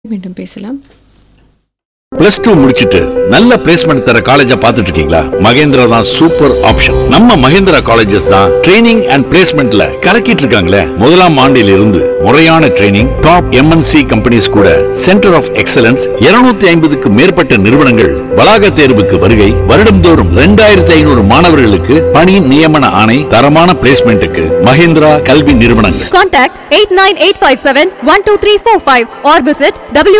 மீண்டும் பேசலாம் plus two முடிச்சிட்டு நல்ல பிளேஸ்மெண்ட் தர காலேஜா பார்த்துட்டு இருக்கீங்களா மகேந்திரா தான் சூப்பர் ஆப்ஷன் நம்ம மகேந்திரா காலேஜஸ் தான் ட்ரைனிங் அண்ட் பிளேஸ்மெண்ட்ல கலக்கிட்டு இருக்காங்களே முதலாம் ஆண்டில் இருந்து முறையான ட்ரைனிங் டாப் எம்என்சி கம்பெனிஸ் கூட சென்டர் ஆஃப் எக்ஸலன்ஸ் 250 ஐம்பதுக்கு மேற்பட்ட நிறுவனங்கள் வளாக தேர்வுக்கு வருகை வருடம்தோறும் ரெண்டாயிரத்தி ஐநூறு மாணவர்களுக்கு பணி நியமன ஆணை தரமான பிளேஸ்மெண்ட்டுக்கு மகேந்திரா கல்வி நிறுவனங்கள் Contact 89857-12345 or visit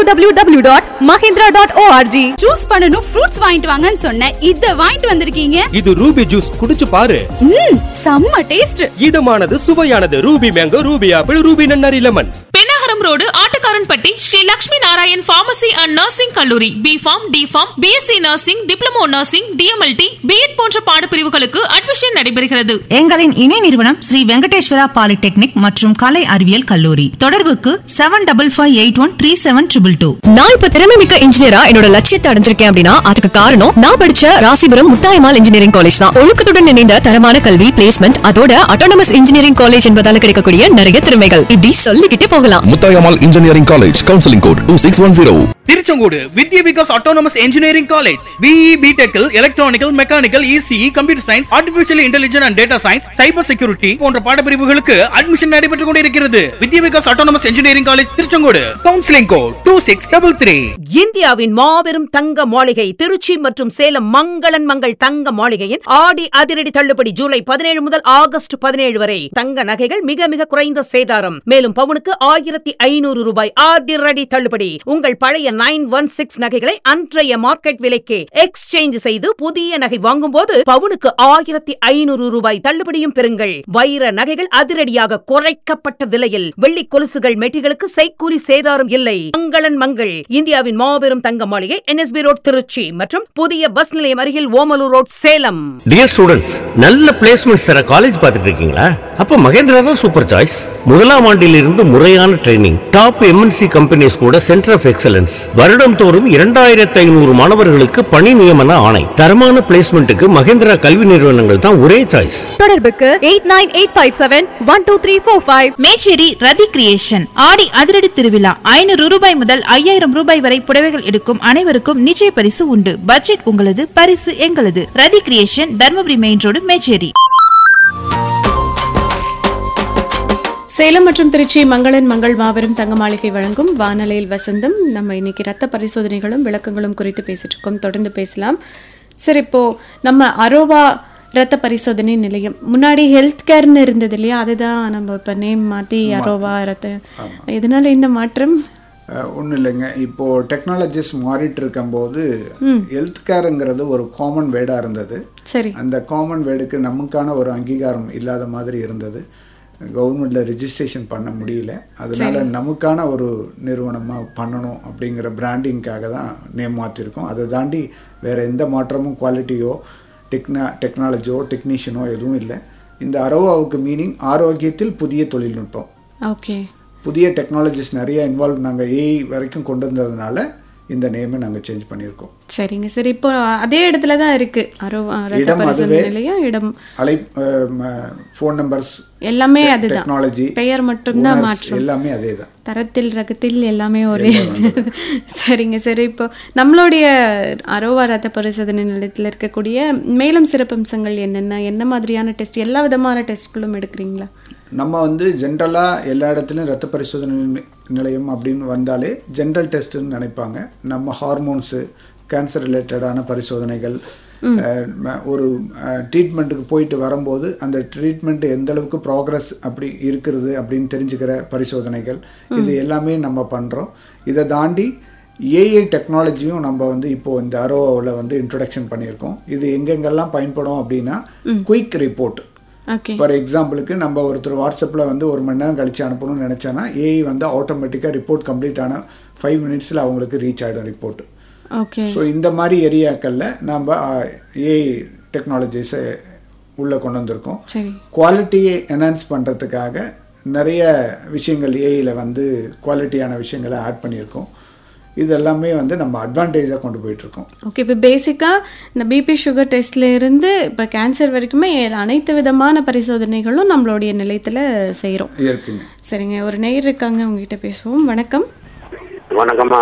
www.mahindra.org. Juice பண்ணனும் ஃப்ரூட்ஸ் வாங்கிட்டு வாங்கன்னு சொன்னேன் இத வாங்கிட்டு வந்திருக்கீங்க இது ரூபி ஜூஸ் குடிச்சு பாரு ம் செம்ம டேஸ்ட் இதமானது சுவையானது Ruby mango Ruby apple Ruby நன்னாரி lemon Pennagaram road Attukaranpatti Sri Lakshmi Narayan pharmacy and nursing கல்லூரி B pharm D pharm BSc nursing diploma nursing DMLT BEd போன்ற பாடப்பிரிவுகளுக்கு அட்மிஷன் நடைபெறுகிறது எங்களின் இணை நிறுவனம் ஸ்ரீ வெங்கடேஸ்வரா பாலிடெக்னிக் மற்றும் கலை அறிவியல் கல்லூரி தொடர்புக்கு seven double five eight one three seven triple two நான் இப்ப திறமை மிக்க இன்ஜினியரா என்னோட லட்சியத்தை அடைஞ்சிருக்கேன் அப்படின்னா அதுக்கு காரணம் நான் படிச்ச ராசிபுரம் முத்தாயமால் இன்ஜினியரிங் காலேஜ் தான் ஒழுக்கத்துடன் இணைந்த தரமான கல்வி பிளேஸ்மெண்ட் அதோட அட்டானமஸ் இன்ஜினியரிங் காலேஜ் என்பதால கிடைக்கக்கூடிய நிறைய திறமைகள் இப்படி சொல்லிக்கிட்டே போகலாம் Muthayammal engineering college counselling code two six one zero Tiruchengode Vidya Vikas autonomous engineering college BE பிடெக்கில் electrical mechanical ECE computer science artificial intelligence and data science cyber security போன்ற பாடப்பிரிவுகளுக்கு அட்மிஷன் நடைபெற்றுக் கொண்டிருக்கிறது Vidya Vikas autonomous engineering college Tiruchengode counselling code two six double three இந்தியாவின் மாபெரும் தங்க மாளிகை திருச்சி மற்றும் சேலம் மங்களன் மங்கள் தங்க மாளிகையின் ஆடி அதிரடி தள்ளுபடி ஜூலை பதினேழு முதல் ஆகஸ்ட் பதினேழு வரை தங்க நகைகள் மிக மிக குறைந்த சேதாரம் மேலும் பவுனுக்கு ஆயிரத்தி ஐநூறு ரூபாய் அதிரடி தள்ளுபடி உங்கள் பழைய நைன் ஒன் சிக்ஸ் நகைகளை அன்றைய மார்க்கெட் விலைக்கு எக்ஸ்சேஞ்ச் செய்து புதிய நகை வாங்கும் போது பவுனுக்கு ஆயிரத்தி ஐநூறு ரூபாய் தள்ளுபடியும் பெறுங்கள் வைர நகைகள் அதிரடியாக குறைக்கப்பட்ட விலையில் வெள்ளி கொலுசுகள் மெட்டிகளுக்கு செய்கூலி சேதாரம் இல்லை மங்களன் மங்கள் இந்தியாவின் மாபெரும் தங்க மாளிகை என்எஸ்பி ரோட் திருச்சி மற்றும் புதிய பஸ் நிலையம் அருகில் Omalur road Salem dear students நல்ல பிளேஸ்மெண்ட்ஸ் தர காலேஜ் பார்த்துட்டு இருக்கீங்களா அப்ப மகேந்திரா தான் சூப்பர் சாய்ஸ் முதலாம் ஆண்டில் இருந்து முறையான ட்ரைனிங் டாப் எம்என்சி கம்பெனிஸ் கூட சென்டர் ஆஃப் எக்ஸலன்ஸ் வருடம் தோறும் இரண்டாயிரத்தி ஐநூறு மாணவர்களுக்கு பணி நியமன ஆணை தரமான பிளேஸ்மெண்ட்டுக்கு மகேந்திரா கல்வி நிறுவனங்கள் தான் ஒரே சாய்ஸ் தொடர்புக்கு eight nine eight five seven one two three four five Mecheri Rathi creation ஆடி அதிரடி திருவிழா ஐநூறு ரூபாய் முதல் ஐயாயிரம் ரூபாய் வரை புடவைகள் எடுக்கும் அனைவருக்கும் நிச்சய பரிசு உண்டு பட்ஜெட் உங்களது பரிசு எங்களது Rathi creation Dharmapuri main road Mecheri Salem மற்றும் திருச்சி மங்களன் மங்கள் மாபெரும் தங்க மாளிகை வழங்கும் வானலையில் வசந்தம் நம்ம இன்னைக்கு ரத்த பரிசோதனைகளும் விளக்கங்களும் குறித்து பேசிட்டு இருக்கோம் தொடர்ந்து பேசலாம் சரி இப்போ நம்ம அரோவா ரத்த பரிசோதனை நிலையம் முன்னாடி ஹெல்த் கேர்னு இருந்தது இல்லையா அதுதான் நம்ம இப்போ நேம் மாற்றி அரோவா ரத்த இதனால இந்த மாற்றம் ஒன்றும் இல்லைங்க இப்போது டெக்னாலஜிஸ் மாறிட்டு இருக்கும்போது ஹெல்த் கேருங்கிறது ஒரு காமன் வேர்டாக இருந்தது சரி அந்த காமன் வேர்டுக்கு நமக்கான ஒரு அங்கீகாரம் இல்லாத மாதிரி இருந்தது கவர்மெண்ட்டில் ரெஜிஸ்ட்ரேஷன் பண்ண முடியல அதனால நமக்கான ஒரு நிறுவனமாக பண்ணணும் அப்படிங்கிற பிராண்டிங்காக தான் நேம் மாற்றிருக்கோம் அதை தாண்டி வேறு எந்த மாற்றமும் குவாலிட்டியோ டெக்னா டெக்னாலஜியோ டெக்னீஷியனோ எதுவும் இல்லை இந்த அரோவாவுக்கு மீனிங் ஆரோக்கியத்தில் புதிய தொழில்நுட்பம் ஓகே புதிய டெக்னாலஜிஸ் நிறைய இன்வால்வ் நாங்கள் ஏஐ வரைக்கும் கொண்டு வந்ததுனால இந்த நேமை நாங்கள் சேஞ்ச் பண்ணியிருக்கோம் சரிங்க சரி இப்போ அதே இடத்துல தான் இருக்கு அரோவா ரத்த இடம் பரிசோதனை அதுவே நிலையம் இடம் அலை ஃபோன் நம்பர்ஸ் எல்லாமே அதுதான் டெக்னாலஜி பெயர் மட்டும்தான் மாற்றம் எல்லாமே அதே தான் தரத்தில் ரகத்தில் எல்லாமே ஒரே சரிங்க சரி இப்போ நம்மளுடைய அரோவா ரத்த பரிசோதனை நிலையத்தில் இருக்கக்கூடிய மேலும் சிறப்பம்சங்கள் என்னென்ன என்ன மாதிரியான டெஸ்ட் எல்லா விதமான டெஸ்ட்களும் எடுக்கிறீங்களா நம்ம வந்து ஜென்ரலாக எல்லா இடத்துலையும் ரத்த பரிசோதனை நி- நிலையம் அப்படின்னு வந்தாலே ஜென்ரல் டெஸ்ட்டுன்னு நினைப்பாங்க நம்ம ஹார்மோன்ஸு கேன்சர் ரிலேட்டடான பரிசோதனைகள் அஹ், ம- ஒரு ட்ரீட்மெண்ட்டுக்கு போயிட்டு வரும்போது அந்த ட்ரீட்மெண்ட் எந்த அளவுக்கு ப்ராக்ரஸ் அப்படி இருக்கிறது அப்படின்னு தெரிஞ்சுக்கிற பரிசோதனைகள் இது எல்லாமே நம்ம பண்ணுறோம் இதை தாண்டி ஏஐ டெக்னாலஜியும் நம்ம வந்து இப்போ இந்த அரோவாவில் வந்து இன்ட்ரொடக்ஷன் பண்ணியிருக்கோம் இது எங்கெங்கெல்லாம் பயன்படும் அப்படின்னா குயிக் ரிப்போர்ட் ஓகே ஃபார் எக்ஸாம்பிளுக்கு நம்ம ஒருத்தர் வாட்ஸ்அப்பில் வந்து ஒரு மணி நேரம் கழிச்சு அனுப்பணும்னு நினச்சானா ஏஐ வந்து ஆட்டோமேட்டிக்காக ரிப்போர்ட் கம்ப்ளீட் ஆன ஃபைவ் மினிட்ஸில் அவங்களுக்கு ரீச் ஆகிடும் ரிப்போர்ட் ஓகே ஸோ இந்த மாதிரி ஏரியாக்களில் நம்ம ஏஐ டெக்னாலஜிஸை உள்ளே கொண்டு வந்திருக்கோம் சரி குவாலிட்டியை என்ஹான்ஸ் பண்ணுறதுக்காக நிறைய விஷயங்கள் ஏஐயில் வந்து குவாலிட்டியான விஷயங்களை ஆட் பண்ணியிருக்கோம் இது எல்லாமே வந்து நம்ம அட்வான்டேஜாக கொண்டு போயிட்டுருக்கோம் ஓகே இப்போ பேசிக்காக இந்த பிபி சுகர் டெஸ்ட்ல இருந்து இப்போ கேன்சர் வரைக்குமே அனைத்து விதமான பரிசோதனைகளும் நம்மளுடைய நிலையத்தில் செய்கிறோம் இருக்குங்க சரிங்க ஒரு நேயர் இருக்காங்க உங்ககிட்ட பேசுவோம் வணக்கம் வணக்கம்மா